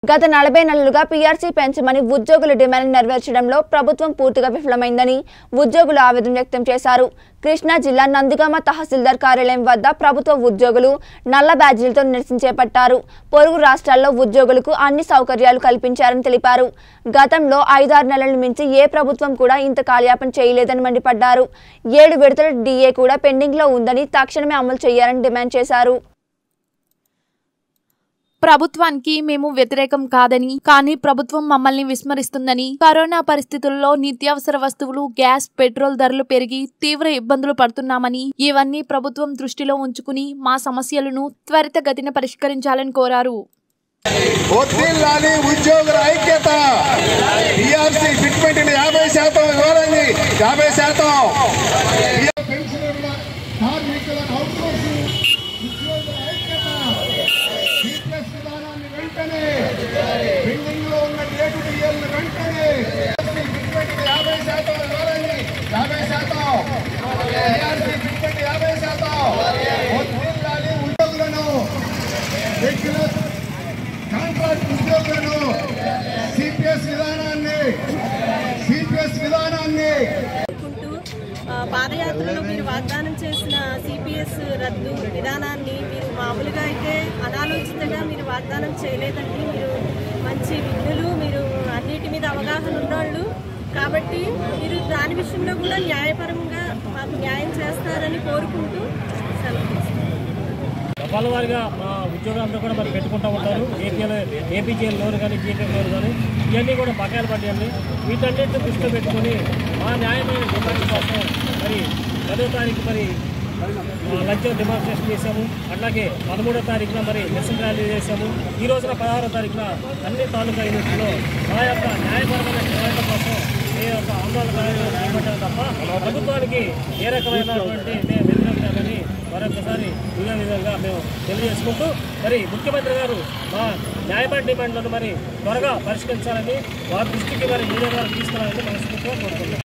గత నలభై నెలలుగా పీఆర్సీ పెంచమని ఉద్యోగుల డిమాండ్ నెరవేర్చడంలో ప్రభుత్వం పూర్తిగా విఫలమైందని ఉద్యోగులు ఆవేదన వ్యక్తం చేశారు కృష్ణా జిల్లా నందిగామ తహసీల్దార్ కార్యాలయం వద్ద ప్రభుత్వ ఉద్యోగులు నల్ల బ్యాడ్జీలతో నిరసన చేపట్టారు పొరుగు రాష్ట్రాల్లో ఉద్యోగులకు అన్ని సౌకర్యాలు కల్పించారని తెలిపారు గతంలో ఐదారు నెలల మించి ఏ ప్రభుత్వం కూడా ఇంత కాలయాపన చేయలేదని మండిపడ్డారు ఏడు విడతల డీఏ కూడా పెండింగ్లో ఉందని తక్షణమే అమలు చేయాలని డిమాండ్ చేశారు ప్రభుత్వానికి మేము వ్యతిరేకం కాదని కానీ ప్రభుత్వం మమ్మల్ని విస్మరిస్తుందని కరోనా పరిస్థితుల్లో నిత్యావసర వస్తువులు గ్యాస్ పెట్రోల్ ధరలు పెరిగి తీవ్ర ఇబ్బందులు పడుతున్నామని ఇవన్నీ ప్రభుత్వం దృష్టిలో ఉంచుకుని మా సమస్యలను త్వరితగతిన పరిష్కరించాలని కోరారు ఒత్తిళ్ళాలి ఉద్యోగుల ఐక్యత టీఆర్సీ ఫిట్మెంట్ యాభై శాతం ఇవ్వాలని యాభై శాతం పెన్షనర్ల కార్మికుల అవుట్సోర్సింగ్ ఉద్యోగుల ఐక్యత సిపిఎస్ విధానాన్ని వెంటనే బిల్డింగ్ లో ఉన్న డేటు డిఎల్ వెంటనే ఫిట్మెంట్ యాభై శాతం ఇవ్వాలని యాభై శాతం టీఆర్సీ ఫిట్మెంట్ యాభై శాతం ఒత్తిళ్ళాలి ఉద్యోగులను రెగ్యులర్ కాంట్రాక్ట్ ఉద్యోగులను సిపిఎస్ విధానాన్ని సిపిఎస్ విధానాన్ని కోరుకుంటూ ఆ, పాదయాత్రలో మీరు వాగ్దానం చేసిన సిపిఎస్ రద్దు విధానాన్ని మీరు మామూలుగా అయితే అనాలోచితంగా మీరు వాగ్దానం చేయలేదండి మీరు మంచి విఘ్నులు మీరు అన్నిటి మీద అవగాహన ఉన్నోళ్ళు కాబట్టి మీరు దాని విషయంలో కూడా న్యాయపరంగా మాకు న్యాయం చేస్తారని కోరుకుంటూ సెలవు తీసుకుంటాను. దఫాల వారిగా మా ఉద్యోగాలంతా కూడా మరి పెట్టుకుంటూ ఉంటారు ఏపీఎల్ ఏపీజీఎల్ లోన్ కానీ జీపీఎల్ లోన్ కానీ ఇవన్నీ కూడా బకాయిలు పడ్డాయండి వీటన్నిటిని దృష్టిలో పెట్టుకొని మా న్యాయమైన డిమాండ్ కోసం మరి పదో తారీఖు మరి ఆ, లంచం డెమాన్స్ట్రేషన్ చేశాము అట్లాగే పదమూడో తారీఖున మరి నిరసన ర్యాలీ చేశాము ఈ రోజున పదహారో తారీఖున అన్ని తాలూకా యూనిట్లో మా యొక్క న్యాయపరమైన డిమాండ్ల కోసం ఏ యొక్క ఆందోళన చేపట్టాం తప్ప ప్రభుత్వానికి ఏ రకమైనటువంటి మేము వ్యతిరేకతని మరొకసారి ఇదే విధంగా మేము తెలియజేసుకుంటూ మరి ముఖ్యమంత్రి గారు మా న్యాయపడి డిమాండ్లను మరి త్వరగా పరిష్కరించాలని వారి దృష్టికి మరి మీడియా ద్వారా తీసుకురావాలని మనస్ఫూర్తిగా కోరుకుంటున్నాం